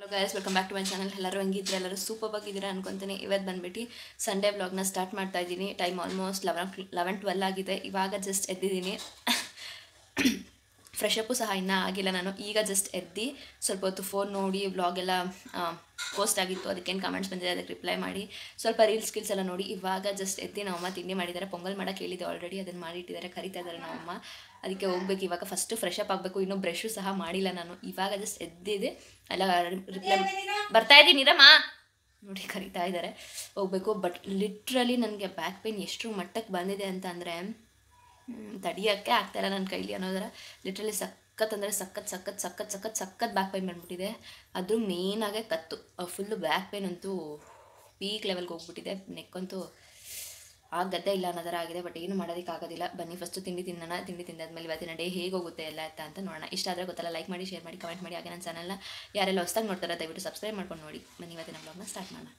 Guys welcome back to my channel ಎಲ್ಲರೂ ಹಂಗಿದ್ರೆ ಎಲ್ಲರೂ ಸೂಪರ್ ಆಗಿದ್ದೀರಾ ಅನ್ಕೊಂತೀನಿ ಇವತ್ತು ಬಂದ್ಬಿಟ್ಟು ಸಂಡೇ ವ್ಲಾಗ್ನ ಸ್ಟಾರ್ಟ್ ಮಾಡ್ತಾ ಇದ್ದೀನಿ time almost eleven eleven twelve ಆಗಿದೆ ಇವಾಗ ಜಸ್ಟ್ ಎದ್ದಿದ್ದೀನಿ ಫ್ರೆಶ್ ಅಪ್ಪು ಸಹ ಇನ್ನೂ ಆಗಿಲ್ಲ ನಾನು ಈಗ ಜಸ್ಟ್ ಎದ್ದು ಸ್ವಲ್ಪ ಹೊತ್ತು ಫೋನ್ ನೋಡಿ ವ್ಲಾಗ್ ಎಲ್ಲ ಪೋಸ್ಟ್ ಆಗಿತ್ತು ಅದಕ್ಕೇನು ಕಮೆಂಟ್ಸ್ ಬಂದಿದೆ ಅದಕ್ಕೆ ರಿಪ್ಲೈ ಮಾಡಿ ಸ್ವಲ್ಪ ರೀಲ್ಸ್ ಸ್ಕಿಲ್ಸ್ ಎಲ್ಲ ನೋಡಿ ಇವಾಗ ಜಸ್ಟ್ ಎದ್ದು ನಮ್ಮಮ್ಮ ತಿಂಡಿ ಮಾಡಿದ್ದಾರೆ ಪೊಂಗಲ್ ಮಾಡೋಕ್ಕೆ ಹೇಳಿದೆ ಆಲ್ರೆಡಿ ಅದನ್ನು ಮಾಡಿಟ್ಟಿದ್ದಾರೆ ಕರಿತಾ ಇದ್ದಾರೆ ನಮ್ಮಮ್ಮ ಅದಕ್ಕೆ ಹೋಗ್ಬೇಕು ಇವಾಗ ಫಸ್ಟು ಫ್ರೆಶ್ ಅಪ್ ಆಗಬೇಕು ಇನ್ನೂ ಬ್ರಷು ಸಹ ಮಾಡಿಲ್ಲ ನಾನು ಇವಾಗ ಜಸ್ಟ್ ಎದ್ದಿದೆ ಎಲ್ಲ ರಿಪ್ಲೈ ಬರ್ತಾ ಇದ್ದೀನಿ ರಮ್ಮ ನೋಡಿ ಕರಿತಾ ಇದ್ದಾರೆ ಹೋಗ್ಬೇಕು ಬಟ್ ಲಿಟ್ರಲಿ ನನಗೆ ಬ್ಯಾಕ್ ಪೇನ್ ಎಷ್ಟು ಮಟ್ಟಕ್ಕೆ ಬಂದಿದೆ ಅಂತ ಅಂದರೆ ತಡಿಯೋಕ್ಕೆ ಆಗ್ತಾಯಿಲ್ಲ ನನ್ನ ಕೈಲಿ ಅನ್ನೋದರ ಲಿಟ್ರಲಿ ಸಖತ್ ಅಂದರೆ ಸಖತ್ ಸಖತ್ ಸಖತ್ ಸಖತ್ ಸಖತ್ ಬ್ಯಾಕ್ ಪೈನ್ ಬಂದ್ಬಿಟ್ಟಿದೆ ಅದು ಮೇಯ್ನಾಗೆ ಕತ್ತು ಫುಲ್ಲು ಬ್ಯಾಕ್ ಪೇನ್ ಅಂತೂ ಪೀಕ್ ಲೆವೆಲ್ಗೆ ಹೋಗ್ಬಿಟ್ಟಿದೆ ನೆಕ್ಕಂತೂ ಆಗತ್ತೆ ಇಲ್ಲ ಅನ್ನೋದರ ಆಗಿದೆ ಬಟ್ ಏನು ಮಾಡೋದಕ್ಕಾಗೋದಿಲ್ಲ ಬನ್ನಿ ಫಸ್ಟು ತಿಂಡಿ ತಿನ್ನೋಣ ತಿಂಡಿ ತಿಂದಾದ್ಮೇಲೆ ಇವತ್ತಿನ ಡೇ ಹೇಗೆ ಹೋಗುತ್ತೆ ಎಲ್ಲ ಆಯ್ತಾ ಅಂತ ನೋಡೋಣ ಇಷ್ಟ ಆದರೆ ಗೊತ್ತಲ್ಲ ಲೈಕ್ ಮಾಡಿ ಶೇರ್ ಮಾಡಿ ಕಮೆಂಟ್ ಮಾಡಿ ಹಾಗೆ ನನ್ನ ಚಾನಲ್ನ ಯಾರೆಲ್ಲ ಹೊಸ್ದಾಗಿ ನೋಡ್ತಾರೆ ದಯವಿಟ್ಟು ಸಬ್ಸ್ಕ್ರೈಬ್ ಮಾಡ್ಕೊಂಡು ನೋಡಿ ಬನ್ನಿ ಇವತ್ತಿನ ಬ್ಲಾಗ್ನ ಸ್ಟಾರ್ಟ್ ಮಾಡೋಣ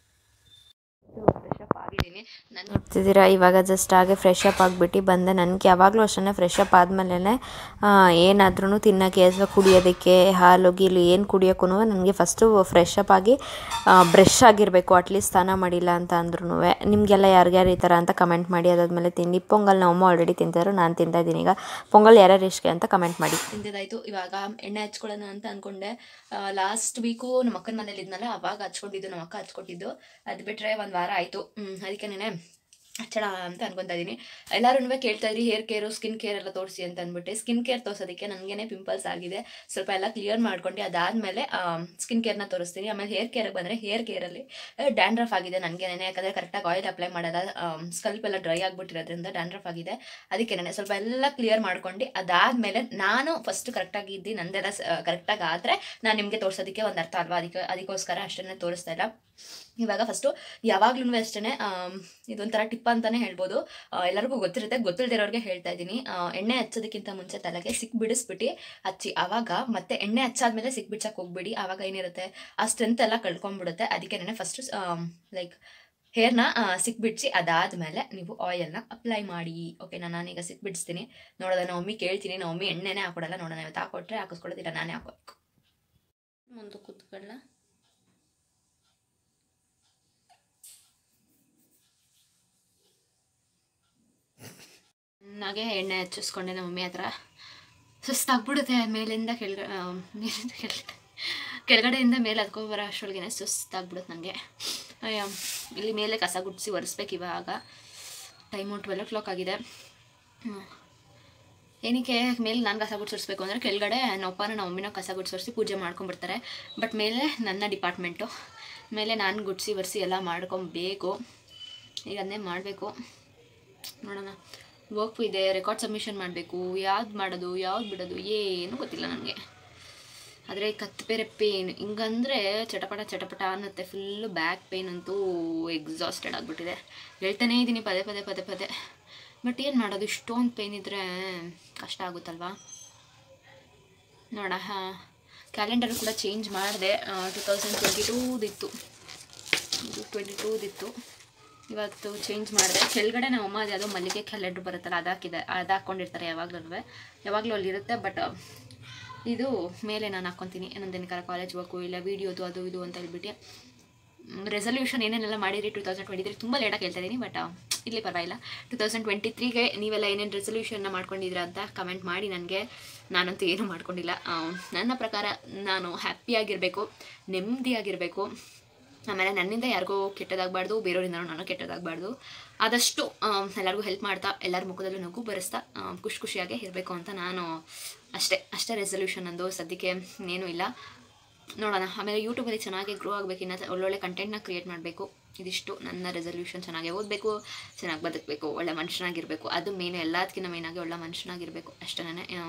ಫ್ರೆಶ್ ಅಪ್ ಆಗಿದ್ದೀನಿ ನಾನು ನೋಡ್ತಿದ್ದೀರಾ ಇವಾಗ ಜಸ್ಟ್ ಹಾಗೆ ಫ್ರೆಶ್ ಅಪ್ ಆಗಿಬಿಟ್ಟು ಬಂದೆ ನನಗೆ ಯಾವಾಗಲೂ ಅಷ್ಟೇ ಫ್ರೆಶ್ ಅಪ್ ಆದಮೇಲೆ ಏನಾದ್ರೂ ತಿನ್ನೋಕ್ಕೆ ಅಥವಾ ಕುಡಿಯೋದಕ್ಕೆ ಹಾಲು ಗೀಲು ಏನು ಕುಡಿಯೋಕ್ಕೂ ನನಗೆ ಫಸ್ಟು ಫ್ರೆಶ್ ಅಪ್ ಆಗಿ ಬ್ರಷ್ ಆಗಿರಬೇಕು ಅಟ್ಲೀಸ್ಟ್ ಸ್ನಾನ ಮಾಡಿಲ್ಲ ಅಂತ ಅಂದ್ರೂ ನಿಮಗೆಲ್ಲ ಯಾರ್ಯಾರು ಈ ಥರ ಅಂತ ಕಮೆಂಟ್ ಮಾಡಿ ಅದಾದಮೇಲೆ ತಿಂಡಿ ಪೊಂಗಲ್ ನಮ್ಮ ಆಲ್ರೆಡಿ ತಿಂತಿದ್ರು ನಾನು ತಿಂತಾ ಇದ್ದೀನಿ ಈಗ ಪೊಂಗಲ್ ಯಾರ್ಯಾರು ಇಷ್ಟಕ್ಕೆ ಅಂತ ಕಮೆಂಟ್ ಮಾಡಿ ತಿಂದಿದ್ದಾಯ್ತು ಇವಾಗ ಎಣ್ಣೆ ಹಚ್ಕೊಳ್ಳೋಣ ಅಂತ ಅನ್ಕೊಂಡೆ ಲಾಸ್ಟ್ ವೀಕು ನಮ್ಮ ಅಕ್ಕನ ಮನೇಲಿ ಇದ್ನಲ್ಲ ಅವಾಗ ಹಚ್ಕೊಂಡಿದ್ದು ನಮ್ಮ ಅಕ್ಕ ಹಚ್ಕೊಟ್ಟಿದ್ದು ಅದು ಬಿಟ್ಟರೆ ಒಂದು ವಾರ ಆಯಿತು ಅದಕ್ಕೆ ನೆನೆ ಹಚ್ಚಡ ಅಂತ ಅನ್ಕೊತಾ ಇದ್ದೀನಿ ಎಲ್ಲರೂ ಕೇಳ್ತಾ ಇದ್ರಿ ಹೇರ್ ಕೇರು ಸ್ಕಿನ್ ಕೇರ್ ಎಲ್ಲ ತೋರಿಸಿ ಅಂತ ಅಂದ್ಬಿಟ್ಟು ಸ್ಕಿನ್ ಕೇರ್ ತೋರಿಸೋದಕ್ಕೆ ನನಗೇನೆ ಪಿಂಪಲ್ಸ್ ಆಗಿದೆ ಸ್ವಲ್ಪ ಎಲ್ಲ ಕ್ಲಿಯರ್ ಮಾಡ್ಕೊಂಡು ಅದಾದಮೇಲೆ ಸ್ಕಿನ್ ಕೇರ್ನ ತೋರಿಸ್ತೀನಿ ಆಮೇಲೆ ಹೇರ್ ಕೇರಿಗೆ ಬಂದರೆ ಹೇರ್ ಕೇರಲ್ಲಿ ಡ್ಯಾಂಡ್ರಫ್ ಆಗಿದೆ ನನಗೆ ನೆನೆ ಯಾಕಂದರೆ ಕರೆಕ್ಟಾಗಿ ಆಯಿಲ್ ಅಪ್ಲೈ ಮಾಡೋದ ಸ್ಕಲ್ಪ್ ಎಲ್ಲ ಡ್ರೈ ಆಗಿಬಿಟ್ಟಿರೋದ್ರಿಂದ ಡ್ಯಾಂಡ್ರಫ್ ಆಗಿದೆ ಅದಕ್ಕೆ ನೆನೆ ಸ್ವಲ್ಪ ಎಲ್ಲ ಕ್ಲಿಯರ್ ಮಾಡ್ಕೊಂಡು ಅದಾದಮೇಲೆ ನಾನು ಫಸ್ಟ್ ಕರೆಕ್ಟಾಗಿ ಇದ್ದು ನಂದೆಲ್ಲ ಕರೆಕ್ಟಾಗಿ ಆದರೆ ನಾನು ನಿಮಗೆ ತೋರಿಸೋದಕ್ಕೆ ಒಂದು ಅರ್ಥ ಅಲ್ವಾ ಅದಕ್ಕೆ ಅದಕ್ಕೋಸ್ಕರ ಅಷ್ಟನ್ನೇ ತೋರಿಸ್ತಾ ಇಲ್ಲ ಇವಾಗ ಫಸ್ಟು ಯಾವಾಗ್ಲೂ ಅಷ್ಟೇ ಇದೊಂಥರ ಟಿಪ್ ಅಂತಲೇ ಹೇಳ್ಬೋದು ಆ, ಎಲ್ಲರಿಗೂ ಗೊತ್ತಿರುತ್ತೆ ಗೊತ್ತಿಲ್ದಿರೋರಿಗೆ ಹೇಳ್ತಾ ಇದ್ದೀನಿ ಆ, ಎಣ್ಣೆ ಹಚ್ಚೋದಕ್ಕಿಂತ ಮುಂಚೆ ತಲೆಗೆ ಸಿಕ್ ಬಿಡಿಸ್ಬಿಟ್ಟು ಹಚ್ಚಿ ಆವಾಗ ಮತ್ತೆ ಎಣ್ಣೆ ಹಚ್ಚಾದ್ಮೇಲೆ ಸಿಕ್ ಬಿಡ್ಸಕ್ಕೆ ಹೋಗ್ಬಿಡಿ ಆವಾಗ ಏನಿರುತ್ತೆ ಆ ಸ್ಟ್ರೆಂತ್ ಎಲ್ಲ ಕಳ್ಕೊಂಡ್ಬಿಡುತ್ತೆ ಅದಕ್ಕೆ ನಾನು ಫಸ್ಟು ಲೈಕ್ ಹೇರ್ನ ಸಿಕ್ಬಿಡ್ಸಿ ಅದಾದಮೇಲೆ ನೀವು ಆಯಿಲ್ನ ಅಪ್ಲೈ ಮಾಡಿ ಓಕೆ ನಾನೀಗ ಸಿಕ್ಬಿಡಿಸ್ತೀನಿ ನೋಡೋದ ನಮ್ಮಿ ಕೇಳ್ತೀನಿ ನಮ್ಮಿ ಎಣ್ಣೆನೇ ಹಾಕೊಡಲ್ಲ ನೋಡೋಣ ಇವತ್ತು ಹಾಕೊಟ್ರೆ ಹಾಕಿಸ್ಕೊಳ್ಳೋದಿಲ್ಲ ನಾನೇ ಹಾಕೋಬೇಕು ಮುಂದೆ ಕೂತ್ಕೊಳ್ಳ ಚೆನ್ನಾಗೆ ಎಣ್ಣೆ ಹಚ್ಚಿಸ್ಕೊಂಡೆ ನಮ್ಮ ಮಮ್ಮಿ ಹತ್ರ ಸುಸ್ತಾಗ್ಬಿಡುತ್ತೆ ಮೇಲಿಂದ ಕೆಳಗಡೆ ಮೇಲಿಂದ ಕೆಳಗಡೆ ಕೆಳಗಡೆಯಿಂದ ಮೇಲೆ ಹತ್ಕೊಂಡು ಬರೋ ಅಷ್ಟೊಳಗೆ ಸುಸ್ತಾಗ್ಬಿಡುತ್ತೆ ನನಗೆ ಇಲ್ಲಿ ಮೇಲೆ ಕಸ ಗುಡಿಸಿ ಒರೆಸ್ಬೇಕು ಇವಾಗ ಟೈಮು ಟ್ವೆಲ್ ಓ ಕ್ಲಾಕ್ ಆಗಿದೆ ಹ್ಮ್. ಏನಕ್ಕೆ ಮೇಲೆ ನಾನು ಕಸ ಗುಡ್ಸೋರ್ಸ್ಬೇಕು ಅಂದರೆ ಕೆಳಗಡೆ ನಮ್ಮಪ್ಪನ ನಮ್ಮ ಮಮ್ಮಿನ ಕಸ ಗುಡ್ಸೋರ್ಸಿ ಪೂಜೆ ಮಾಡ್ಕೊಂಡ್ಬಿಡ್ತಾರೆ ಬಟ್ ಮೇಲೆ ನನ್ನ ಡಿಪಾರ್ಟ್ಮೆಂಟು ಮೇಲೆ ನಾನು ಗುಡಿಸಿ ಒರೆಸಿ ಎಲ್ಲ ಮಾಡ್ಕೊಬೇಕು ಈಗ ಅದನ್ನೇ ಮಾಡಬೇಕು ನೋಡೋಣ ವರ್ಕು ಇದೆ ರೆಕಾರ್ಡ್ ಸಬ್ಮಿಷನ್ ಮಾಡಬೇಕು ಯಾವ್ದು ಮಾಡೋದು ಯಾವ್ದು ಬಿಡೋದು ಏನು ಗೊತ್ತಿಲ್ಲ ನನಗೆ ಆದರೆ ಕತ್ತು ಬೇರೆ ಪೇನ್ ಹಿಂಗಂದರೆ ಚಟಪಟ ಚಟಪಟ ಅನ್ನತ್ತೆ ಫುಲ್ಲು ಬ್ಯಾಕ್ ಪೇನ್ ಅಂತೂ ಎಕ್ಸಾಸ್ಟೆಡ್ ಆಗಿಬಿಟ್ಟಿದೆ ಹೇಳ್ತಾನೇ ಇದ್ದೀನಿ ಪದೇ ಪದೇ ಪದೇ ಪದೇ ಬಟ್ ಏನು ಮಾಡೋದು ಇಷ್ಟೊಂದು ಪೇನ್ ಇದ್ದರೆ ಕಷ್ಟ ಆಗುತ್ತಲ್ವಾ ನೋಡ ಹಾಂ ಕ್ಯಾಲೆಂಡರ್ ಕೂಡ ಚೇಂಜ್ ಮಾಡಿದೆ ಟು ತೌಸಂಡ್ ಟ್ವೆಂಟಿ ಟೂದಿತ್ತು ಇದು ಟ್ವೆಂಟಿ ಟೂದಿತ್ತು ಇವತ್ತು ಚೇಂಜ್ ಮಾಡಿದೆ ಕೆಳಗಡೆ ನಮ್ಮ ಅಮ್ಮ ಅದು ಯಾವುದೋ ಮಲ್ಲಿಗೆ ಕ್ಯಾಲೆಂಡ್ರ್ ಬರುತ್ತಲ್ಲ ಅದು ಹಾಕಿದೆ ಅದು ಹಾಕ್ಕೊಂಡಿರ್ತಾರೆ ಯಾವಾಗಲೂ ಯಾವಾಗಲೂ ಅಲ್ಲಿರುತ್ತೆ ಬಟ್ ಇದು ಮೇಲೆ ನಾನು ಹಾಕ್ಕೊತೀನಿ ನಂದೇನಕ್ಕಾರ ಕಾಲೇಜ್ ವರ್ಕು ಇಲ್ಲ ವೀಡಿಯೋದು ಅದು ಇದು ಅಂತ ಹೇಳ್ಬಿಟ್ಟು ರೆಸಲ್ಯೂಷನ್ ಏನೇನೆಲ್ಲ ಮಾಡಿರಿ ಟು ತೌಸಂಡ್ ಟ್ವೆಂಟಿ ತ್ರೀ ತುಂಬ ಲೇಟಾಗಿ ಹೇಳ್ತಾ ಇದ್ದೀನಿ ಬಟ್ ಇಲ್ಲಿ ಪರವಾಗಿಲ್ಲ ಟು ತೌಸಂಡ್ ಟ್ವೆಂಟಿ ತ್ರೀಗೆ ನೀವೆಲ್ಲ ಏನೇನು ರೆಸಲ್ಯೂಷನ್ನ ಮಾಡ್ಕೊಂಡಿದ್ದೀರಾ ಅಂತ ಕಮೆಂಟ್ ಮಾಡಿ ನನಗೆ ನಾನಂತೂ ಏನೂ ಮಾಡ್ಕೊಂಡಿಲ್ಲ ಆ, ನನ್ನ ಪ್ರಕಾರ ನಾನು ಹ್ಯಾಪಿಯಾಗಿರಬೇಕು ನೆಮ್ಮದಿಯಾಗಿರಬೇಕು ಆಮೇಲೆ ನನ್ನಿಂದ ಯಾರಿಗೂ ಕೆಟ್ಟದಾಗಬಾರ್ದು ಬೇರೆಯವರಿಂದ ನಾನು ಕೆಟ್ಟದಾಗಬಾರ್ದು ಆದಷ್ಟು ಆ, ಎಲ್ಲರಿಗೂ ಹೆಲ್ಪ್ ಮಾಡ್ತಾ ಎಲ್ಲರ ಮುಖದಲ್ಲೂ ನಗು ಬರೆಸ್ತಾ ಆ, ಖುಷಿ ಖುಷಿಯಾಗೇ ಇರಬೇಕು ಅಂತ ನಾನು ಅಷ್ಟೇ ಅಷ್ಟೇ ರೆಸಲ್ಯೂಷನ್ ಅಂದು ಸದ್ಯಕ್ಕೆ ಏನೂ ಇಲ್ಲ ನೋಡೋಣ ಆಮೇಲೆ ಯೂಟ್ಯೂಬಲ್ಲಿ ಚೆನ್ನಾಗಿ ಗ್ರೋ ಆಗಬೇಕು ಇನ್ನು ಒಳ್ಳೊಳ್ಳೆ ಕಂಟೆಂಟ್ನ ಕ್ರಿಯೇಟ್ ಮಾಡಬೇಕು ಇದಿಷ್ಟು ನನ್ನ ರೆಸಲ್ಯೂಷನ್ ಚೆನ್ನಾಗಿ ಓದಬೇಕು ಚೆನ್ನಾಗಿ ಬದುಕಬೇಕು ಒಳ್ಳೆ ಮನುಷ್ಯನಾಗಿರಬೇಕು ಅದು ಮೇನು ಎಲ್ಲದಕ್ಕಿಂತ ಮೇನಾಗಿ ಒಳ್ಳೆ ಮನುಷ್ಯನಾಗಿರಬೇಕು ಅಷ್ಟೇ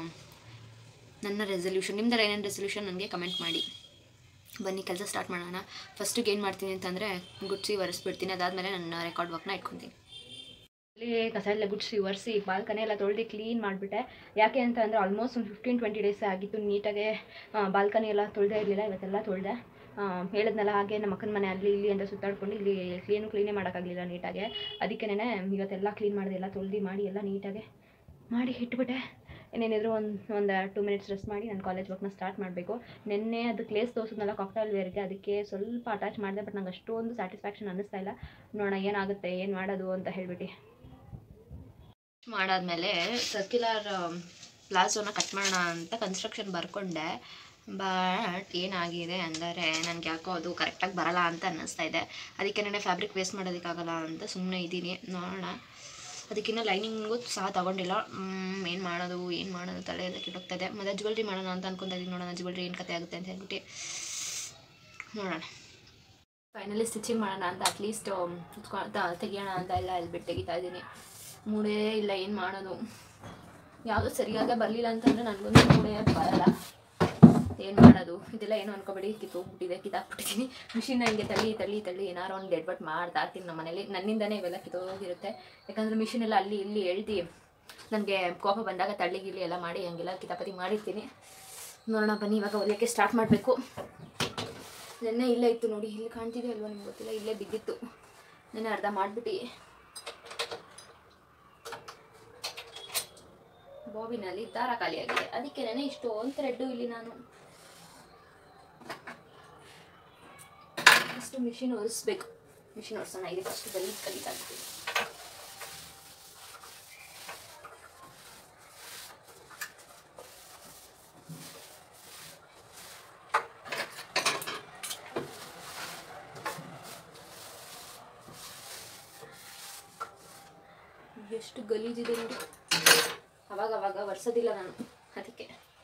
ನನ್ನ ರೆಸಲ್ಯೂಷನ್ ನಿಮ್ದೆಲ್ಲ ಏನೇನು ರೆಸಲ್ಯೂಷನ್ ನನಗೆ ಕಮೆಂಟ್ ಮಾಡಿ ಬನ್ನಿ ಕೆಲಸ ಸ್ಟಾರ್ಟ್ ಮಾಡೋಣ ಫಸ್ಟಿಗೆ ಏನು ಮಾಡ್ತೀನಿ ಅಂತಂದರೆ ಗುಡ್ಸಿ ಒರೆಸ್ಬಿಡ್ತೀನಿ ಅದಾದಮೇಲೆ ನನ್ನ ರೆಕಾರ್ಡ್ ವರ್ಕ್ನ ಇಟ್ಕೊತೀನಿ ಇಲ್ಲಿ ಕಸ ಎಲ್ಲ ಗುಡಿಸಿ ಒರೆಸಿ ಬಾಲ್ಕನಿ ಎಲ್ಲ ತೊಳೆದು ಕ್ಲೀನ್ ಮಾಡಿಬಿಟ್ಟೆ ಯಾಕೆ ಅಂತ ಅಂದರೆ ಆಲ್ಮೋಸ್ಟ್ ಒಂದು ಫಿಫ್ಟೀನ್ ಟ್ವೆಂಟಿ ಡೇಸ್ ಆಗಿತ್ತು ನೀಟಾಗೆ ಬಾಲ್ಕನಿ ಎಲ್ಲ ತೊಳೆದೇ ಇರಲಿಲ್ಲ ಇವತ್ತೆಲ್ಲ ತೊಳೆದೆ ಹೇಳಿದ್ನಲ್ಲ ಹಾಗೆ ನಮ್ಮ ಅಕ್ಕನ ಮನೆ ಅಲ್ಲಿ ಇಲ್ಲಿ ಅಂತ ಸುತ್ತಾಡ್ಕೊಂಡು ಇಲ್ಲಿ ಕ್ಲೀನು ಕ್ಲೀನೇ ಮಾಡೋಕ್ಕಾಗಲಿಲ್ಲ ನೀಟಾಗೆ ಅದಕ್ಕೇನೆ ಇವತ್ತೆಲ್ಲ ಕ್ಲೀನ್ ಮಾಡಿದೆ ಎಲ್ಲ ತೊಳ್ದು ಮಾಡಿ ಎಲ್ಲ ನೀಟಾಗೆ ಮಾಡಿ ಇಟ್ಬಿಟ್ಟೆ ಇನ್ನೇನಿದ್ರು ಒಂದು ಒಂದು ಟೂ ಮಿನಿಟ್ಸ್ ರೆಸ್ಟ್ ಮಾಡಿ ನಾನು ಕಾಲೇಜ್ ವರ್ಕ್ನ ಸ್ಟಾರ್ಟ್ ಮಾಡಬೇಕು ನಿನ್ನೆ ಅದು ಕ್ಲೇಸ್ ತೋರಿಸಿದ್ನಲ್ಲ ಕಾಕ್ಟೈಲ್ ವೇರ್ಗೆ ಅದಕ್ಕೆ ಸ್ವಲ್ಪ ಅಟ್ಯಾಚ್ ಮಾಡಿದೆ ಬಟ್ ನಂಗೆ ಅಷ್ಟೊಂದು ಸ್ಯಾಟಿಸ್ಫ್ಯಾಕ್ಷನ್ ಅನ್ನಿಸ್ತಾ ಇಲ್ಲ ನೋಡೋಣ ಏನಾಗುತ್ತೆ ಏನು ಮಾಡೋದು ಅಂತ ಹೇಳ್ಬಿಟ್ಟು ಮಾಡಾದ್ಮೇಲೆ ಸರ್ಕ್ಯುಲರ್ ಪ್ಲಾಜೋನ ಕಟ್ ಮಾಡೋಣ ಅಂತ ಕನ್ಸ್ಟ್ರಕ್ಷನ್ ಬರ್ಕೊಂಡೆ ಬಟ್ ಏನಾಗಿದೆ ಅಂದರೆ ನನಗೆ ಯಾಕೋ ಅದು ಕರೆಕ್ಟಾಗಿ ಬರಲ್ಲ ಅಂತ ಅನ್ನಿಸ್ತಾ ಇದೆ ಅದಕ್ಕೆ ನನಗೆ ಫ್ಯಾಬ್ರಿಕ್ ವೇಸ್ಟ್ ಮಾಡೋದಕ್ಕಾಗಲ್ಲ ಅಂತ ಸುಮ್ಮನೆ ಇದ್ದೀನಿ ನೋಡೋಣ ಅದಕ್ಕಿನ್ನ ಲೈನಿಂಗು ಸಹ ತಗೊಂಡಿಲ್ಲ ಏನು ಮಾಡೋದು ಏನು ಮಾಡೋದು ತಲೆ ಎಲ್ಲ ಕೆಟ್ಟೋಗ್ತಾ ಇದೆ ಮತ್ತು ಜ್ಯುವೆಲ್ರಿ ಮಾಡೋಣ ಅಂತ ಅನ್ಕೊತಾ ಇದ್ದೀನಿ ನೋಡೋಣ ಜ್ಯುವೆಲ್ರಿ ಏನು ಕತೆ ಆಗುತ್ತೆ ಅಂತ ಹೇಳ್ಬಿಟ್ಟು ನೋಡೋಣ ಫೈನಲಿ ಸ್ಟಿಚಿಂಗ್ ಮಾಡೋಣ ಅಂತ ಅಟ್ಲೀಸ್ಟ್ ತೆಗಿಯೋಣ ಅಂತ ಎಲ್ಲ ಎಲ್ಬಿಟ್ಟು ತೆಗಿತಾ ಇದ್ದೀನಿ ಮೂಡೇ ಇಲ್ಲ ಏನು ಮಾಡೋದು ಯಾವುದು ಸರಿಯಾಗಿ ಬರಲಿಲ್ಲ ಅಂತಂದರೆ ನನಗೊಂದು ಮೂಡೇ ಬರಲ್ಲ ಏನು ಮಾಡೋದು ಇದೆಲ್ಲ ಏನು ಅನ್ಕೋಬೇಡಿ ಕಿತ್ತೋಗ್ಬಿಟ್ಟಿದೆ ಕಿತ್ತಾಕ್ಬಿಟ್ಟಿದ್ದೀನಿ ಮಿಷಿನ್ ಹಿಂಗೆ ತಳ್ಳಿ ತಳ್ಳಿ ತಳ್ಳಿ ಏನಾರು ಒಂದು ಡೆಡ್ ಬಟ್ ಮಾಡ್ತಾ ಇರ್ತೀನಿ ನಮ್ಮ ಮನೇಲಿ ನನ್ನಿಂದನೇ ಇವೆಲ್ಲ ಕಿತ್ತೋಗಿರುತ್ತೆ ಯಾಕಂದರೆ ಮಿಷಿನ್ ಎಲ್ಲ ಅಲ್ಲಿ ಇಲ್ಲಿ ಎಳ್ದು ನನಗೆ ಕೋಪ ಬಂದಾಗ ತಳ್ಳಿ ಗಿಲ್ಲಿ ಎಲ್ಲ ಮಾಡಿ ಹಂಗೆಲ್ಲ ಕಿತಾಪತಿ ಮಾಡಿರ್ತೀನಿ ನೋಡೋಣ ಬನ್ನಿ ಇವಾಗ ಹೊಲಿಯೋಕ್ಕೆ ಸ್ಟಾರ್ಟ್ ಮಾಡಬೇಕು ನೆನ್ನೆ ಇಲ್ಲೇ ಇತ್ತು ನೋಡಿ ಇಲ್ಲಿ ಕಾಣ್ತಿದೆ ಅಲ್ವಾ ನಿಮ್ಗೆ ಗೊತ್ತಿಲ್ಲ ಇಲ್ಲೇ ಬಿದ್ದಿತ್ತು ನೆನ್ನೆ ಅರ್ಧ ಮಾಡಿಬಿಟ್ಟು ಬಾಬಿನಲ್ಲಿ ದಾರ ಖಾಲಿಯಾಗಿದೆ ಅದಕ್ಕೆ ನೆನೆ ಇಷ್ಟೊಂದು ಥ್ರೆಡ್ಡು ಇಲ್ಲಿ ನಾನು ಫಸ್ಟ್ ಮಿಷಿನ್ ಒರೆಸ್ಬೇಕು ಮಿಷಿನ್ ಒರೆಸೋಣ ಇದೆ ಫಸ್ಟ್ ಗಲೀಜ್ ಕಲಿತಾ ಇರ್ತೀನಿ ಎಷ್ಟು ಗಲೀಜಿದೆ ನೋಡಿ ಅವಾಗ ಅವಾಗ ಒರೆಸೋದಿಲ್ಲ ನಾನು ಅದಕ್ಕೆ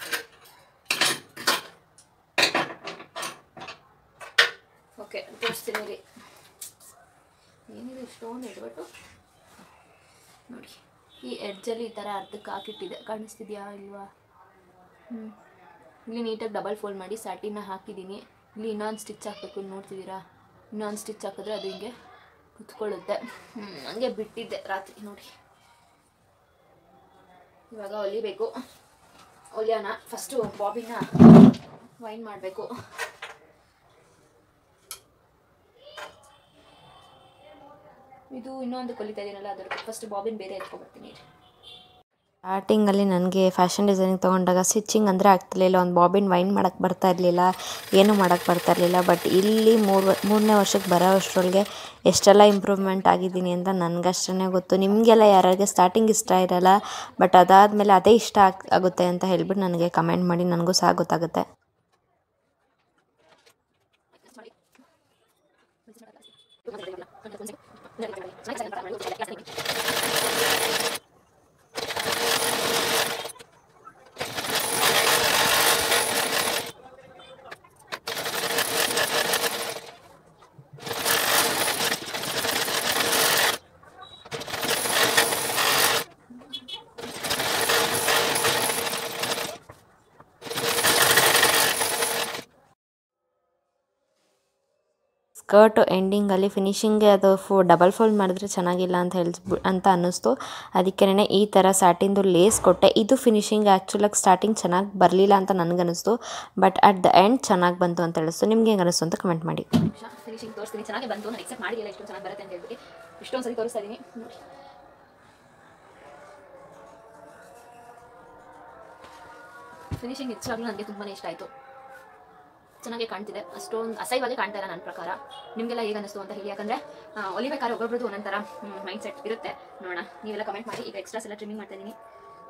ಓಕೆ ತೋರಿಸ್ತೀನಿ ರೀ ಏನಿದೆ ಇಷ್ಟೊಂದು ಎಡ್ಬಟ್ಟು ನೋಡಿ ಈ ಎಡ್ಜಲ್ಲಿ ಈ ಥರ ಅರ್ಧಕ್ಕೆ ಹಾಕಿಟ್ಟಿದೆ ಕಾಣಿಸ್ತಿದ್ಯಾ ಇಲ್ವಾ ಹ್ಞೂ ಇಲ್ಲಿ ನೀಟಾಗಿ ಡಬಲ್ ಫೋಲ್ಡ್ ಮಾಡಿ ಸ್ಯಾಟಿನ ಹಾಕಿದ್ದೀನಿ ಇಲ್ಲಿ ಇನ್ನೊಂದು ಸ್ಟಿಚ್ ಹಾಕಬೇಕು ಇಲ್ಲಿ ನೋಡ್ತಿದ್ದೀರಾ ಇನ್ನೊಂದು ಸ್ಟಿಚ್ ಹಾಕಿದ್ರೆ ಅದು ಹಿಂಗೆ ಕುತ್ಕೊಳ್ಳುತ್ತೆ ಹ್ಞೂ ಹಂಗೆ ಬಿಟ್ಟಿದ್ದೆ ರಾತ್ರಿ ನೋಡಿ ಇವಾಗ ಹೊಲಿಬೇಕು ಹೊಲಿಯೋಣ ಫಸ್ಟು ಬಾಬಿನ ವೈನ್ ಮಾಡಬೇಕು ಇದು ಇನ್ನೊಂದು ಕೊಲಿತಾ ಇದೀನಲ್ಲ ಅದರ ಫಸ್ಟ್ ಬಾಬಿನ್ ಬೇರೆ ಎತ್ಕೊಬರ್ತೀನಿ ಸ್ಟಾರ್ಟಿಂಗಲ್ಲಿ ನನಗೆ ಫ್ಯಾಷನ್ ಡಿಸೈನಿಂಗ್ ತೊಗೊಂಡಾಗ ಸ್ಟಿಚಿಂಗ್ ಅಂದರೆ ಆಗ್ತಿರ್ಲಿಲ್ಲ ಒಂದು ಬಾಬಿನ್ ವೈನ್ ಮಾಡೋಕ್ಕೆ ಬರ್ತಾ ಇರಲಿಲ್ಲ ಏನೂ ಮಾಡೋಕ್ಕೆ ಬರ್ತಾ ಇರಲಿಲ್ಲ ಬಟ್ ಇಲ್ಲಿ ಮೂರು ಮೂರನೇ ವರ್ಷಕ್ಕೆ ಬರೋ ಅಷ್ಟರೊಳಗೆ ಎಷ್ಟೆಲ್ಲ ಇಂಪ್ರೂವ್ಮೆಂಟ್ ಆಗಿದ್ದೀನಿ ಅಂತ ನನಗಷ್ಟೇ ಗೊತ್ತು ನಿಮಗೆಲ್ಲ ಯಾರ್ಯಾರಿಗೆ ಸ್ಟಾರ್ಟಿಂಗ್ ಇಷ್ಟ ಇರಲ್ಲ ಬಟ್ ಅದಾದಮೇಲೆ ಅದೇ ಇಷ್ಟ ಆಗ್ ಆಗುತ್ತೆ ಅಂತ ಹೇಳ್ಬಿಟ್ಟು ನನಗೆ ಕಮೆಂಟ್ ಮಾಡಿ ನನಗೂ ಸಹ ಗೊತ್ತಾಗುತ್ತೆ ಸ್ಕರ್ಟ್ ಎಂಡಿಂಗಲ್ಲಿ ಫಿನಿಶಿಂಗ್ಗೆ ಅದು ಫು ಡಬಲ್ ಫೋಲ್ಡ್ ಮಾಡಿದ್ರೆ ಚೆನ್ನಾಗಿಲ್ಲ ಅಂತ ಹೇಳ್ಸ್ಬಿ ಅಂತ ಅನ್ನಿಸ್ತು ಅದಕ್ಕೇ ಈ ಥರ ಸ್ಯಾಟಿಂದು ಲೇಸ್ ಕೊಟ್ಟೆ ಇದು ಫಿನಿಶಿಂಗ್ ಆ್ಯಕ್ಚುಲಾಗಿ ಸ್ಟಾರ್ಟಿಂಗ್ ಚೆನ್ನಾಗಿ ಬರಲಿಲ್ಲ ಅಂತ ನನಗನ್ನಿಸ್ತು ಬಟ್ ಅಟ್ ದ ಎಂಡ್ ಚೆನ್ನಾಗಿ ಬಂತು ಅಂತ ಹೇಳಿಸ್ತು ನಿಮ್ಗೆ ಹೆಂಗೆ ಅನ್ನಿಸ್ತು ಅಂತ ಕಮೆಂಟ್ ಮಾಡಿ ಫಿನಿಶಿಂಗ್ ತೋರಿಸ್ತೀನಿ ಚೆನ್ನಾಗಿ ಬಂತು ನಾನು ಎಕ್ಸೆಪ್ಟ್ ಮಾಡಿಲ್ಲ ಇಷ್ಟೊಂದು ಚೆನ್ನಾಗಿ ಬರುತ್ತೆ ಅಂತ ಹೇಳ್ಬಿಟ್ಟು ಇಷ್ಟೊಂದು ಸರಿ ತೋರಿಸ್ತಾ ಇದ್ದೀನಿ ನೋಡಿ ಫಿನಿಶಿಂಗ್ ನಿಜವಾಗ್ಲೂ ನನಗೆ ತುಂಬಾ ಇಷ್ಟ ಆಯಿತು ಚೆನ್ನಾಗಿ ಕಾಣ್ತಿದೆ ಅಷ್ಟೊಂದು ಅಸಹ್ಯವಾಗಿ ಕಾಣ್ತಾ ಇಲ್ಲ ನನ್ನ ಪ್ರಕಾರ ನಿಮಗೆಲ್ಲ ಹೇಗೆ ಅನ್ನಿಸ್ತು ಅಂತ ಹೇಳಿ ಯಾಕಂದರೆ ಒಲಿಬೇಕಾದ್ರೆ ಒಬ್ಬೊಬ್ರದ್ದು ಒಂದೊಂಥರ ಮೈಂಡ್ ಸೆಟ್ ಇರುತ್ತೆ ನೋಡೋಣ ನೀವೆಲ್ಲ ಕಮೆಂಟ್ ಮಾಡಿ ಈಗ ಎಕ್ಸ್ಟ್ರಾಸ್ ಎಲ್ಲ ಟ್ರಿಮ್ಮಿಂಗ್ ಮಾಡ್ತಾ ಇದ್ದೀನಿ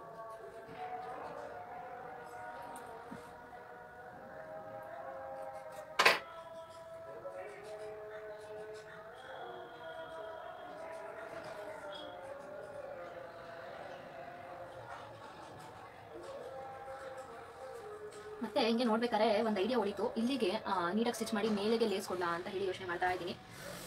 ಮತ್ತೆ ಹಿಂಗೆ ನೋಡ್ಬೇಕಾದ್ರೆ ಒಂದು ಐಡಿಯಾ ಹೊಳಿತು ಇಲ್ಲಿಗೆ ನೀಟಾಗಿ ಸ್ಟಿಚ್ ಮಾಡಿ ಮೇಲೆಗೆ ಲೇಸ್ ಕೊಡ್ಲಾ ಅಂತ ಹೇಳಿ ಯೋಚನೆ ಮಾಡ್ತಾ ಇದ್ದೀನಿ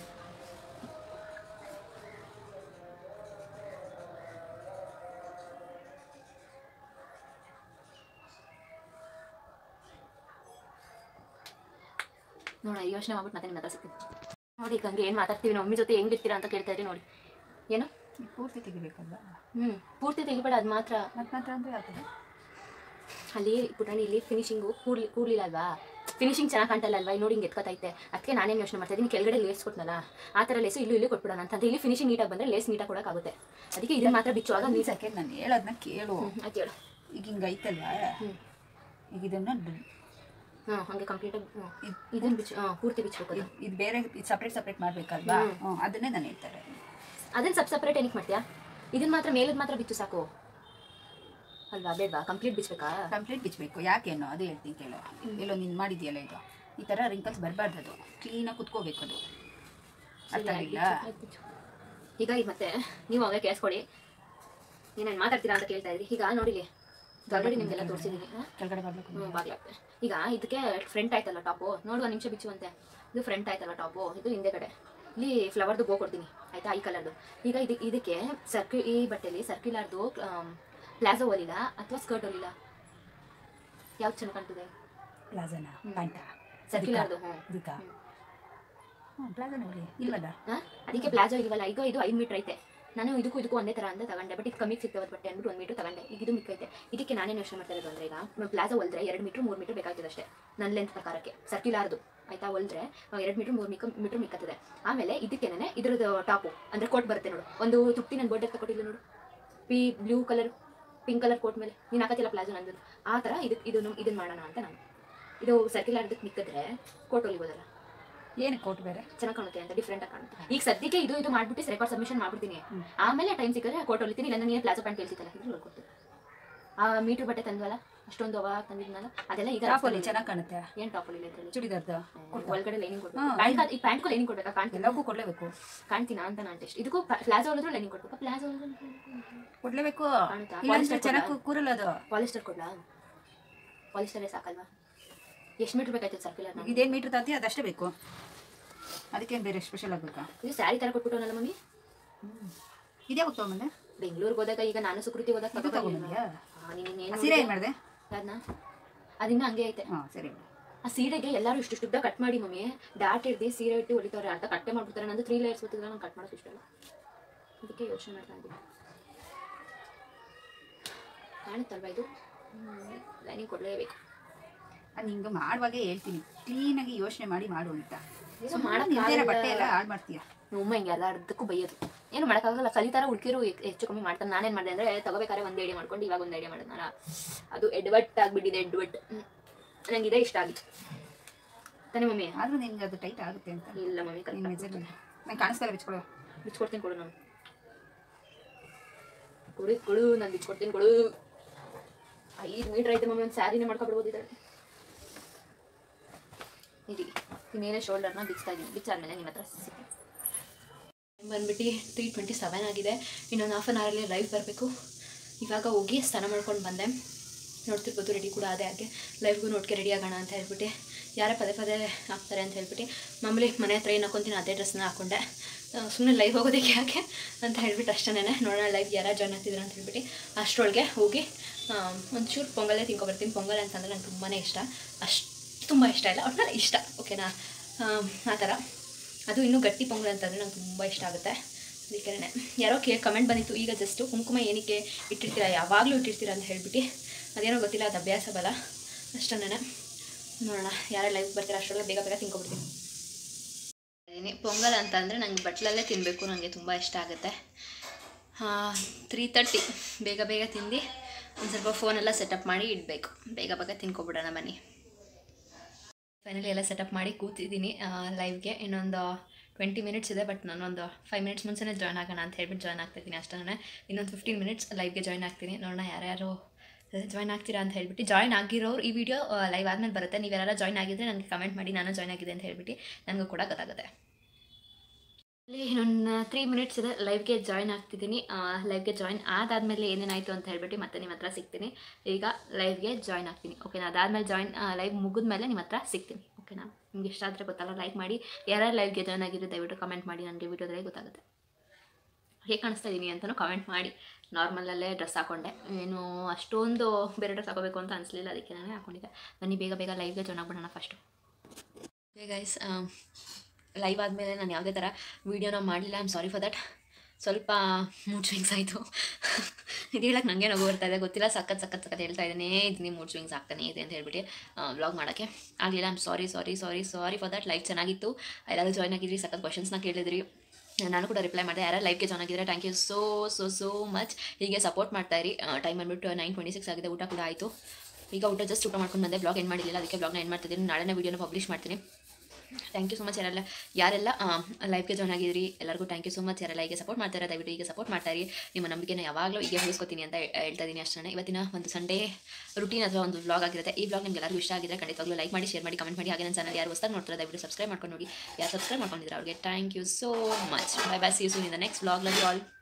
ನೋಡ ಯೋಚನೆ ಮಾಡ್ಬಿಟ್ಟು ಮತ್ತೆ ನಿಮ್ಮ ಹತ್ರ ಸಿಗ್ತೀನಿ ನೋಡಿ ಈಗ ಹಂಗೆ ಏನು ಮಾತಾಡ್ತೀವಿ ನಮ್ಮ ಮಮ್ಮಿ ಜೊತೆ ಹೆಂಗಿರ್ತೀರಾ ಅಂತ ಕೇಳ್ತಾ ಇರಿ ನೋಡಿ ಏನು ಪೂರ್ತಿ ತೆಗಿಬೇಕಲ್ಲ ಹ್ಞೂ ಪೂರ್ತಿ ತೆಗಿಬೇಡ ಅದು ಮಾತ್ರ ಮತ್ತೆ ಮಾತ್ರ ಅಂದರೆ ಯಾವುದು ಅಲ್ಲಿ ಪುಟಾಣಿ ಇಲ್ಲಿ ಫಿನಿಶಿಂಗು ಕೂಡ್ಲಿ ಕೂಡ್ಲಿಲ್ಲ ಅಲ್ವಾ ಫಿನಿಶಿಂಗ್ ಚೆನ್ನಾಗಿ ಕಾಣ್ತಲ್ಲ ಅಲ್ವಾ ಇಲ್ಲಿ ನೋಡಿ ಹಿಂಗೆ ಎತ್ಕೊತೈತೆ ಅದಕ್ಕೆ ನಾನೇನು ಯೋಚನೆ ಮಾಡ್ತಾ ಇದ್ದೀನಿ ಕೆಳಗಡೆ ಲೇಸ್ ಕೊಟ್ನಲ್ಲ ಆ ಥರ ಲೇಸು ಇಲ್ಲೂ ಇಲ್ಲಿ ಕೊಟ್ಬಿಡೋಣ ಅಂತ ಇಲ್ಲಿ ಫಿನಿಶಿಂಗ್ ನೀಟಾಗಿ ಬಂದರೆ ಲೇಸ್ ನೀಟಾಗಿ ಕೊಡೋಕ್ಕಾಗುತ್ತೆ ಅದಕ್ಕೆ ಇದನ್ನ ಮಾತ್ರ ಬಿಚ್ಚುವಾಗ ಒಂದು ಸೆಕೆಂಡ್ ನಾನು ಹೇಳೋದನ್ನ ಕೇಳು ಹ್ಞೂ ಆಯ್ತು ಹೇಳು ಈಗ ಹಿಂಗೆ ಐತಲ್ವಾ ಹ್ಞೂ ಈಗ ಇದನ್ನು ಹಾಂ ಹಾಗೆ ಕಂಪ್ಲೀಟಾಗಿ ಇದನ್ನು ಬಿಚ್ಚು ಹಾಂ ಪೂರ್ತಿ ಬಿಚ್ಚಬೇಕು ಅದು ಇದು ಬೇರೆ ಇದು ಸಪ್ರೇಟ್ ಸಪ್ರೇಟ್ ಮಾಡಬೇಕಲ್ವಾ ಹ್ಞೂ ಅದನ್ನೇ ನಾನು ಹೇಳ್ತಾರೆ ಅದನ್ನು ಸಬ್ ಸಪ್ರೇಟ್ ಏನಕ್ಕೆ ಮಾಡ್ತೀಯಾ ಇದನ್ನ ಮಾತ್ರ ಮೇಲದ್ ಮಾತ್ರ ಬಿಚ್ಚು ಸಾಕು ಅಲ್ವಾ ಬೇಡವಾ ಕಂಪ್ಲೀಟ್ ಬಿಚ್ಚಬೇಕಾ ಕಂಪ್ಲೀಟ್ ಬಿಚ್ಚಬೇಕು ಯಾಕೇನೋ ಅದು ಹೇಳ್ತೀನಿ ಕೇಳು ಎಲ್ಲೋ ನೀನು ಮಾಡಿದ್ಯಲ್ಲ ಇದು ಈ ಥರ ರಿಂಕಲ್ಸ್ ಬರಬಾರ್ದು ಅದು ಕ್ಲೀನಾಗಿ ಕುತ್ಕೋಬೇಕು ಅದು ಅರ್ಥ ಆಗಿಲ್ಲ ಈಗ ಇದು ಮತ್ತೆ ನೀವು ಅವಾಗ ಕೇಳಿಸ್ಕೊಡಿ ನೀನೇನು ಮಾತಾಡ್ತೀರಾ ಅಂತ ಕೇಳ್ತಾ ಇದ್ರಿ ಈಗ ನೋಡಿಲಿ ಆಲ್ರೆಡಿ ನಿಮಗೆಲ್ಲ ತೋರಿಸಿದ್ದೀನಿ ಕೆಳಗಡೆ ಬರಬೇಕು ಹ್ಞೂ ಬಾಗ್ಲಾಗ್ತದೆ ಈಗ ಇದಕ್ಕೆ ಫ್ರಂಟ್ ಆಯ್ತಲ್ಲ ಟಾಪು ನೋಡುವ ನಿಮಿಷ ಬಿಚ್ಚುವಂತೆ ಇದು ಫ್ರಂಟ್ ಆಯ್ತಲ್ಲ ಟಾಪು ಇದು ಹಿಂದೆ ಕಡೆ ಇಲ್ಲಿ ಫ್ಲವರ್ದು ಬೋ ಕೊಡ್ತೀನಿ ಆಯ್ತಾ ಈ ಕಲರ್ದು ಈಗ ಇದು ಇದಕ್ಕೆ ಸರ್ಕ್ಯು ಈ ಬಟ್ಟೆಲಿ ಸರ್ಕ್ಯುಲರ್ದು ಪ್ಲಾಜೋ ಹೊಲಿಲ್ಲ ಅಥವಾ ಸ್ಕರ್ಟ್ ಹೊಲಿಲ್ಲ ಯಾವ್ದು ಚೆನ್ನಾಗಿ ಕಾಣ್ತದೆ ಪ್ಲಾಜನ ಪ್ಯಾಂಟ ಸರ್ಕ್ಯುಲರ್ದು ಹ್ಞೂ ಇದಕ್ಕ ಹ್ಞೂ ಪ್ಲಾಜನ ನೋಡಿ ಇಲ್ವಲ್ಲ ಹಾಂ ಅದಕ್ಕೆ ಪ್ಲಾಜೋ ಇಲ್ವಲ್ಲ ಈಗ ಇದು ಐದು ಮೀಟ್ರ್ ಐತೆ ನಾನು ಇದಕ್ಕೂ ಇದಕ್ಕೂ ಒಂದೇ ಥರ ಅಂತ ತಗೊಂಡೆ ಬಟ್ ಇದು ಕಮ್ಮಿ ಸಿಗ್ತವೆ ಬಟ್ಟೆ ಅಂದ್ಬಿಟ್ಟು ಒಂದು ಮೀಟ್ರ್ ತಗೊಂಡೆ ಈಗ ಇದು ಮಿಕ್ಕೈತೆ ಇದಕ್ಕೆ ನಾನೇನು ಯೋಚನೆ ಮಾಡ್ತಾ ಇರೋದು ಅಂದರೆ ಈಗ ಪ್ಲಾಜೋ ಹೊಲ್ದ್ರೆ ಎರಡು ಮೀಟ್ರ್ ಮೂರು ಮೀಟ್ರ್ ಬೇಕಾಗ್ತದೆ ಅಷ್ಟೇ ನನ್ನ ಲೆಂತ್ ಪ್ರಕಾರಕ್ಕೆ ಸರ್ಕ್ಯುಲಾರ್ದು ಆಯ್ತಾ ಹೊಲ್ದ್ರೆ ಎರಡು ಮೀಟ್ರ್ ಮೂರು ಮಿಕ್ಕ ಮೀಟ್ರ್ ಮಿಕ್ಕತ್ತದೆ ಆಮೇಲೆ ಇದಕ್ಕೇನೆ ಇದ್ರದ್ದು ಟಾಪು ಅಂದರೆ ಕೋಟ್ ಬರುತ್ತೆ ನೋಡು ಒಂದು ತುಟ್ಟಿ ನನ್ನ ಬೋರ್ಡ್ ಕೊಟ್ಟಿಲ್ಲ ನೋಡು ಪಿ blue colour pink colour coat ಮೇಲೆ ನೀನು ಹಾಕತ್ತಿಲ್ಲ ಪ್ಲಾಜೋ ನಂದು ಆ ಥರ ಇದಕ್ಕೆ ಇದನ್ನು ಇದನ್ನು ಮಾಡೋಣ ಅಂತ ನಾನು ಇದು ಸರ್ಕ್ಯುಲಾರ್ದಕ್ಕೆ ಮಿಕ್ಕಿದ್ರೆ ಕೋಟ್ ಹೊಲಿಬೋದಲ್ಲ ಏನಕ್ಕೆ ಕೋಟ್ ಬೇರೆ ಚೆನ್ನಾಗಿ ಕಾಣುತ್ತೆ ಅಂತ ಡಿಫ್ರೆಂಟ್ ಆಗಿ ಕಾಣುತ್ತೆ ಈಗ ಸದ್ಯಕ್ಕೆ ಇದು ಇದು ಮಾಡ್ಬಿಟ್ಟು ರೆಕಾರ್ಡ್ ಸಬ್ಮಿಷನ್ ಮಾಡ್ಬಿಡ್ತೀನಿ ಆಮೇಲೆ ಟೈಮ್ ಸಿಕ್ಕಿದ್ರೆ ಕೋಟ್ ಹೊಲಿತೀನಿ ಇಲ್ಲ ನೀನು ಪ್ಲಾಜೋ ಪ್ಯಾಂಟ್ ಕೇಳ್ತಿದ್ದಲ್ಲ ಇದ್ರ ಹೊಲ್ಕೊಡ್ತೀನಿ ಆ ಮೀಟ್ರ್ ಬಟ್ಟೆ ತಂದ್ವಲ್ಲ ಅಷ್ಟೊಂದು ಅವಾಗ ತಂದಿದ್ನಲ್ಲ ಅದೆಲ್ಲ ಈಗ ಟಾಪಲ್ಲಿ ಚೆನ್ನಾಗಿ ಕಾಣುತ್ತೆ ಏನು ಟಾಪ್ ಹೊಲಿಲ್ಲ ಇದ್ರಲ್ಲಿ ಚೂಡಿದಾರ್ದು ಒಳಗಡೆ ಲೈನಿಂಗ್ ಕೊಡ್ಬೇಕು ಹ್ಮ್. ಪ್ಯಾಂಟ್ ಈ ಪ್ಯಾಂಟ್ಗೂ ಲೈನಿಂಗ್ ಕೊಡ್ಬೇಕಾ ಕಾಣ್ತಿಲ್ಲ ಎಲ್ಲಕ್ಕೂ ಕೊಡಲೇಬೇಕು ಕಾಣ್ತೀನಾ ಅಂತ ನಾನು ಟೆಸ್ಟ್ ಇದಕ್ಕೂ ಪ್ಲಾಜೋ ಹೊಲಿದ್ರು ಲೈನಿಂಗ್ ಕೊಡ್ಬೇಕಾ ಪ್ಲಾಜೋ ಹೊಲಿದ್ರು ಕೊಡಲೇಬೇಕು ಕಾಣುತ್ತಾ? ಇಲ್ಲಾಂದ್ರೆ Polyester ಚೆನ್ನಾಗಿ ಕೂರಲ್ಲ ಅದು ಪಾಲಿಸ್ಟರ್ ಕೊಡ್ಲಾ ಪಾಲಿಸ್ಟರೇ ಸಾಕಲ್ವಾ ಎಷ್ಟು ಮೀಟ್ರ್ ಬೇಕಾಯ್ತು ಸರ್ಕ್ಯುಲರ್ ನಾನು ಇದೇನು ಮೀಟ್ರ್ ತಾತಿ ಅದಷ್ಟೇ ಬೇಕು ಅದಕ್ಕೇನು ಬೇರೆ ಸ್ಪೆಷಲ್ ಆಗಬೇಕಾ ಇದು ಸ್ಯಾರಿ ಥರ ಕೊಟ್ಬಿಟ್ಟವನಲ್ಲ ಮಮ್ಮಿ ಇದೇ ಹೋಗ್ತಾವಂದೆ ಬೆಂಗಳೂರಿಗೆ ಹೋದಾಗ ಈಗ ನಾನು ಸುಕೃತಿ ಹೋದಾಗ ಇದು ತಗೊಂಡ್ಬಂದ್ಯಾ? ನೀನೇನು ಸೀರೆ ಏನು ಮಾಡಿದೆ ಅದನ್ನ ಅದಿನ್ನ ಹಂಗೆ ಐತೆ ಹಾಂ ಸರಿ ಆ ಸೀರೆಗೆ ಎಲ್ಲರೂ ಇಷ್ಟು ಉದ್ದ ಕಟ್ ಮಾಡಿ ಮಮ್ಮಿ ಡಾಟ್ ಹಿಡ್ದು ಸೀರೆ ಇಟ್ಟು ಹೊಲಿತವ್ರೆ ಅಂತ ಕಟ್ಟೆ ಮಾಡ್ಬಿಡ್ತಾರೆ ನಂದು ತ್ರೀ ಲೇಯರ್ಸ್ ಗೊತ್ತಿಲ್ಲ ನಾನು ಕಟ್ ಮಾಡೋದು ಇಷ್ಟ ಇಲ್ಲ ಅದಕ್ಕೆ ಯೋಚನೆ ಮಾಡ್ತಾ ಇದ್ದೀನಿ ಕಾಣುತ್ತಲ್ವಾ ಇದು ಲೈನಿಂಗ್ ಕೊಡಲೇಬೇಕು ಅದು ನಿಂಗೆ ಮಾಡುವಾಗೆ ಹೇಳ್ತೀನಿ ಕ್ಲೀನಾಗಿ ಯೋಚನೆ ಮಾಡಿ ಮಾಡು ಅಂತ ಇದು ಸುಮ್ಮನೆ ಮಾಡಕ್ಕಾಗಲ್ಲ. ನಿಂದೇನೆ ಬಟ್ಟೆ ಎಲ್ಲ ಹಾಳು ಮಾಡ್ತೀಯ ನಮ್ಮ ಹಿಂಗೆ ಎಲ್ಲ ಅರ್ಧಕ್ಕೂ ಬೈಯೋದು ಏನು ಮಾಡೋಕ್ಕಾಗಲ್ಲ ಕಲಿತಾರ ಹುಡುಕಿರು ಹೆಚ್ಚು ಕಮ್ಮಿ ಮಾಡ್ತಾರೆ ನಾನೇನು ಮಾಡಿದೆ ಅಂದರೆ ತಗೋಬೇಕಾದ್ರೆ ಒಂದು ಐಡಿಯಾ ಮಾಡ್ಕೊಂಡು ಇವಾಗ ಒಂದು ಐಡಿಯಾ ಮಾಡಿದ್ನಲ್ಲ ಅದು ಎಡ್ವಟ್ ಆಗಿಬಿಟ್ಟಿದೆ ಎಡ್ವಟ್ ನಂಗೆ ಇದೇ ಇಷ್ಟ ಆಗಿತ್ತು ತಾನೇ ಮಮ್ಮಿ ಆದರೂ ನಿನ್ಗೆ ಅದು ಟೈಟ್ ಆಗುತ್ತೆ ಅಂತ ಇಲ್ಲ ಮಮ್ಮಿ ನಿನ್ನ ಕರೆಕ್ಟ್ ಮೆಜರ್ಮೆಂಟ್ ನಂಗೆ ಕಾಣಿಸ್ತಾರೆ ಬಿಚ್ಕೊಳ್ಳೋ ಬಿಚ್ಕೊಡ್ತೀನಿ ಕೊಡು ನಾನು ಕೊಡು ಕೊಡು ನಾನು ಬಿಚ್ಕೊಡ್ತೀನಿ ಕೊಡು ಐದು ಮೀಟ್ರ್ ಐತೆ ಮಮ್ಮಿ ಒಂದು ಸ್ಯಾರಿನೇ ಮಾಡ್ಕೊಬಿಡ್ಬೋದು ಇದ್ರಲ್ಲಿ ಇರಿ ಇನ್ನೇನೇ ಶೋಲ್ಡರ್ನ ಬಿಚ್ತಾ ಇದ್ದೀನಿ ಬಿಚ್ಚಾದ್ಮೇಲೆ ನಿಮ್ಮ ಹತ್ರ ಸಿಗ್ತೀನಿ ಬಂದ್ಬಿಟ್ಟು ತ್ರೀ ಟ್ವೆಂಟಿ ಸೆವೆನ್ ಆಗಿದೆ ಇನ್ನೊಂದು ಹಾಫ್ ಆನ್ ಅವರಲ್ಲಿ ಲೈವ್ ಬರಬೇಕು ಇವಾಗ ಹೋಗಿ ಸ್ನಾನ ಮಾಡ್ಕೊಂಡು ಬಂದೆ ನೋಡ್ತಿರ್ಬೋದು ರೆಡಿ ಕೂಡ ಅದೇ ಹಾಗೆ ಲೈವ್ಗೂ ನೋಡ್ಕೆ ರೆಡಿ ಆಗೋಣ ಅಂತ ಹೇಳ್ಬಿಟ್ಟು ಯಾರೇ ಪದೇ ಪದೇ ಹಾಕ್ತಾರೆ ಅಂತ ಹೇಳ್ಬಿಟ್ಟು ಮಾಮೂಲಿ ಮನೆ ಹತ್ರ ಏನು ಹಾಕೊತೀನಿ ಅದೇ ಡ್ರೆಸ್ನ ಹಾಕ್ಕೊಂಡೆ ಸುಮ್ಮನೆ ಲೈವ್ ಹೋಗೋದಕ್ಕೆ ಯಾಕೆ ಅಂತ ಹೇಳ್ಬಿಟ್ಟು ಅಷ್ಟೇ ನೋಡೋಣ ಲೈವ್ ಯಾರು ಜಾಯ್ನ್ ಆಗ್ತಿದ್ರು ಅಂತ ಹೇಳ್ಬಿಟ್ಟು ಅಷ್ಟರೊಳಗೆ ಹೋಗಿ ಒಂಚೂರು ಪೊಂಗಲೇ ತಿನ್ಕೊಬರ್ತೀನಿ ಪೊಂಗಲ್ ಅಂತಂದರೆ ನಂಗೆ ತುಂಬಾ ಇಷ್ಟ ಅಷ್ಟು ತುಂಬ ಇಷ್ಟ ಇಲ್ಲ ಒಟ್ನಲ್ಲಿ ಇಷ್ಟ ಓಕೆನಾ ಆ ಥರ ಅದು ಇನ್ನೂ ಗಟ್ಟಿ ಪೊಂಗಲ್ ಅಂತಂದರೆ ನಂಗೆ ತುಂಬ ಇಷ್ಟ ಆಗುತ್ತೆ ಅದಕ್ಕೆ ಯಾರೋ ಕೇ ಕಮೆಂಟ್ ಬಂದಿತ್ತು ಈಗ ಜಸ್ಟು ಕುಂಕುಮ ಏನಕ್ಕೆ ಇಟ್ಟಿರ್ತೀರಾ ಯಾವಾಗಲೂ ಇಟ್ಟಿರ್ತೀರಾ ಅಂತ ಹೇಳ್ಬಿಟ್ಟು ಅದೇನೋ ಗೊತ್ತಿಲ್ಲ ಅದು ಅಭ್ಯಾಸ ಬಲ ಅಷ್ಟೇ ನೋಡೋಣ ಯಾರೇ ಲೈವ್ ಬರ್ತೀರಾ ಅಷ್ಟರೊಳಗೆ ಬೇಗ ಬೇಗ ತಿನ್ಕೊಬಿಡ್ತೀನಿ ಅದೇನೆ ಪೊಂಗಲ್ ಅಂತ ಅಂದರೆ ನಂಗೆ ಬಟ್ಲಲ್ಲೇ ತಿನ್ನಬೇಕು ನನಗೆ ತುಂಬ ಇಷ್ಟ ಆಗುತ್ತೆ ತ್ರೀ ತರ್ಟಿ ಬೇಗ ಬೇಗ ತಿಂದು ಒಂದು ಸ್ವಲ್ಪ ಫೋನೆಲ್ಲ ಸೆಟಪ್ ಮಾಡಿ ಇಡಬೇಕು ಬೇಗ ಬೇಗ ತಿನ್ಕೊಬಿಡೋಣ ಬನ್ನಿ ಫೈನಲಿ ಎಲ್ಲ ಸೆಟಪ್ ಮಾಡಿ ಕೂತಿದ್ದೀನಿ ಲೈವ್ಗೆ ಇನ್ನೊಂದು ಟ್ವೆಂಟಿ ಮಿನಿಟ್ಸ್ ಇದೆ ಬಟ್ ನಾನೊಂದು ಫೈವ್ ಮಿನಿಟ್ಸ್ ಮುಂಚೆನೇ ಜಾಯ್ನ್ ಆಗೋಣ ಅಂತ ಹೇಳ್ಬಿಟ್ಟು ಜಾಯ್ನ್ ಆಗ್ತಾಯಿದ್ದೀನಿ ಅಷ್ಟೇ ಇನ್ನೊಂದು ಫಿಫ್ಟೀನ್ ಮಿನಿಟ್ಸ್ ಲೈವ್ಗೆ ಜಾಯ್ನ್ ಆಗ್ತೀನಿ ನೋಡೋಣ ಯಾರ್ಯಾರು ಜಾಯ್ನ್ ಆಗ್ತೀರಾ ಅಂತ ಹೇಳ್ಬಿಟ್ಟು ಜಾಯ್ನ್ ಆಗಿರೋರು ಈ ವಿಡಿಯೋ ಲೈವ್ ಆದಮೇಲೆ ಬರುತ್ತೆ ನೀವು ಯಾರು ಜಾಯ್ನ್ ಆಗಿದ್ರೆ ನನಗೆ ಕಮೆಂಟ್ ಮಾಡಿ ನಾನು ಜಾಯ್ನ್ ಆಗಿದೆ ಅಂತ ಹೇಳ್ಬಿಟ್ಟು ನನಗೂ ಕೂಡ ಗೊತ್ತಾಗುತ್ತೆ ಅಲ್ಲಿ ಇನ್ನೊಂದು ತ್ರೀ ಮಿನಿಟ್ಸ್ ಇದೆ ಲೈವ್ಗೆ ಜಾಯ್ನ್ ಆಗ್ತಿದ್ದೀನಿ ಲೈವ್ಗೆ ಜಾಯ್ನ್ ಆದಾದಮೇಲೆ ಏನೇನಾಯಿತು ಅಂತ ಹೇಳ್ಬಿಟ್ಟು ಮತ್ತೆ ನಿಮ್ಮ ಹತ್ರ ಸಿಗ್ತೀನಿ ಈಗ ಲೈವ್ಗೆ ಜಾಯ್ನ್ ಆಗ್ತೀನಿ ಓಕೆನಾ ಅದಾದಮೇಲೆ ಜಾಯ್ನ್ ಲೈವ್ ಮುಗಿದ್ಮೇಲೆ ನಿಮ್ಮ ಹತ್ರ ಸಿಗ್ತೀನಿ ಓಕೆನಾ ನಿಮ್ಗೆ ಇಷ್ಟ ಆದರೆ ಗೊತ್ತಲ್ಲ ಲೈಕ್ ಮಾಡಿ ಯಾರ್ಯಾರು ಲೈವ್ಗೆ ಜಾಯ್ನ್ ಆಗಿದ್ರೆ ದಯವಿಟ್ಟು ಕಮೆಂಟ್ ಮಾಡಿ ನನಗೆ ವಿಡಿಯೋದಲ್ಲಿ ಗೊತ್ತಾಗುತ್ತೆ ಹೇಗೆ ಕಾಣಿಸ್ತಾ ಇದ್ದೀನಿ ಅಂತಲೂ ಕಮೆಂಟ್ ಮಾಡಿ ನಾರ್ಮಲಲ್ಲೇ ಡ್ರೆಸ್ ಹಾಕೊಂಡೆ ಏನು ಅಷ್ಟೊಂದು ಬೇರೆ ಡ್ರೆಸ್ ಹಾಕೋಬೇಕು ಅಂತ ಅನಿಸ್ಲಿಲ್ಲ ಅದಕ್ಕೆ ನಾನೇ ಹಾಕೊಂಡಿದ್ದೆ ಬನ್ನಿ ಬೇಗ ಬೇಗ ಲೈವ್ಗೆ ಜಾಯ್ನ್ ಆಗ್ಬಿಡೋಣ ಫಸ್ಟು ಗೈಸ್ ಲೈವ್ ಆದಮೇಲೆ ನಾನು ಯಾವುದೇ ಥರ ವೀಡಿಯೋನ ಮಾಡಲಿಲ್ಲ ಐಮ್ ಸಾರಿ ಫಾರ್ ದಟ್ ಸ್ವಲ್ಪ ಮೂಡ್ ಸ್ವಿಂಗ್ಸ್ ಆಯಿತು ಇದು ಹೇಳಕ್ಕೆ ನನಗೆ ನಗು ಬರ್ತಾ ಇದೆ ಗೊತ್ತಿಲ್ಲ ಸಖತ್ ಸಖತ್ ಸಖತ್ ಹೇಳ್ತಾ ಇದ್ದೇನೆ ಇದನ್ನೇ ಮೂಡ್ ಸ್ವಿಂಗ್ಸ್ ಆಗ್ತಾನೆ ಇದೆ ಅಂತ ಹೇಳ್ಬಿಟ್ಟು ವ್ಲಾಗ್ ಮಾಡೋಕ್ಕೆ ಆಗಲಿಲ್ಲ I'm sorry sorry sorry sorry for that live ಚೆನ್ನಾಗಿತ್ತು ಎಲ್ಲರೂ ಜಾಯ್ನ್ ಆಗಿದ್ರಿ ಸಖತ್ ಕ್ವಶನ್ಸ್ನ ಕೇಳಿದ್ರಿ ನಾನು ಕೂಡ ರಿಪ್ಲೈ ಮಾಡಿದೆ ಯಾರು ಲೈವ್ಗೆ ಜಾಯ್ನ್ ಆಗಿದ್ರೆ thank you so so so much ಹೀಗೆ ಸಪೋರ್ಟ್ ಮಾಡ್ತಾ ಇರಿ ಟೈಮ್ ಬಂದ್ಬಿಟ್ಟು ನೈನ್ ಟ್ವೆಂಟಿ ಸಿಕ್ಸ್ ಆಗಿದೆ ಊಟ ಕೂಡ ಆಯಿತು ಈಗ ಊಟ ಜಸ್ಟ್ ಊಟ ಮಾಡ್ಕೊಂಡು ಬಂದೆ ಬ್ಲಾಗ್ ಎಂಡ್ ಮಾಡಿಲ್ಲ ಅದಕ್ಕೆ ಬ್ಲಾಗ್ನ ಎಂಡ್ ಮಾಡ್ತಿದ್ದೀನಿ ನಾಳೆನೇ ವೀಡಿಯೋನ ಪಬ್ಲಿಷ್ ಮಾಡ್ತೀನಿ ಥ್ಯಾಂಕ್ ಯು ಸೊ ಮಚ್ ಯಾರೆಲ್ಲ ಯಾರೆಲ್ಲ ಲೈವ್ಗೆ ಜಾಯ್ನ್ ಆಗಿದ್ರಿ ಎಲ್ಲರಿಗೂ ಥ್ಯಾಂಕ್ ಯು ಸೊ ಮಚ್ ಯಾರೆಲ್ಲ ಹೀಗೆ ಸಪೋರ್ಟ್ ಮಾಡ್ತಾರೆ ದಯವಿಟ್ಟು ಈಗ ಸಪೋರ್ಟ್ ಮಾಡ್ತಾರೆ ನಿಮ್ಮ ನಂಬಿಕೆನ ಯಾವಾಗಲೂ ಹೀಗೆ ಉಳಿಸ್ಕೊತೀನಿ ಅಂತ ಹೇ- ಹೇಳ್ತಾ ಇದ್ದೀನಿ ಅಷ್ಟೇ ಇವತ್ತಿನ ಒಂದು ಸಂಡೇ ರುಟೀನ್ ಅಥವಾ ಒಂದು ವ್ಲಾಗ್ ಆಗಿರುತ್ತೆ ಈ ಬ್ಲಾಗ್ ನಿಮ್ಗೆ ಎಲ್ಲರಿಗೂ ಇಷ್ಟ ಆಗಿದ್ರೆ ಖಂಡಿತವಾಗ್ಲೂ ಲೈಕ್ ಮಾಡಿ ಶೇರ್ ಮಾಡಿ ಕಮೆಂಟ್ ಮಾಡಿ ಹಾಗೆ ನನ್ನ ಚಾನಲ್ ಯಾರು ಹೊಸದಾಗಿ ನೋಡ್ತಾರೆ ದಯವಿಟ್ಟು ಸಬ್ಸ್ಕ್ರೈಬ್ ಮಾಡ್ಕೊಂಡು ನೋಡಿ ಯಾರು ಸಬ್ಸ್ಕ್ರೈಬ್ ಮಾಡ್ಕೊಂಡಿದ್ರೆ ಅವ್ರಿಗೆ thank you so much bye bye see you soon in the next vlog love all